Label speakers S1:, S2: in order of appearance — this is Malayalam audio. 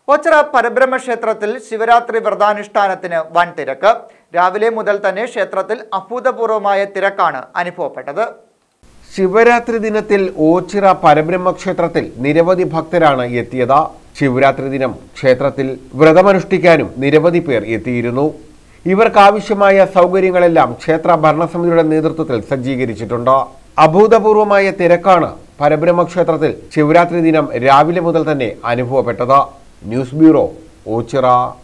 S1: ഓച്ചിറ പരബ്രഹ്മ ക്ഷേത്രത്തിൽ ശിവരാത്രി വ്രതാനുഷ്ഠാനത്തിന് വൻ തിരക്ക് രാവിലെ മുതൽ തന്നെ ക്ഷേത്രത്തിൽ അഭൂതപൂർവമായ തിരക്കാണ് അനുഭവപ്പെട്ടത്
S2: ശിവരാത്രി ദിനത്തിൽ ഓച്ചിറ പരബ്രഹ്മ ക്ഷേത്രത്തിൽ നിരവധി ഭക്തരാണ് എത്തിയത് ശിവരാത്രി ദിനം ക്ഷേത്രത്തിൽ വ്രതമനുഷ്ഠിക്കാനും നിരവധി പേർ എത്തിയിരുന്നു ഇവർക്കാവശ്യമായ സൗകര്യങ്ങളെല്ലാം ക്ഷേത്ര ഭരണസമിതിയുടെ നേതൃത്വത്തിൽ സജ്ജീകരിച്ചിട്ടുണ്ട് അഭൂതപൂർവമായ തിരക്കാണ് പരബ്രഹ്മ ക്ഷേത്രത്തിൽ ശിവരാത്രി ദിനം രാവിലെ മുതൽ തന്നെ അനുഭവപ്പെട്ടത് ന്യൂസ് ബ്യൂറോ ഓച്ചിറ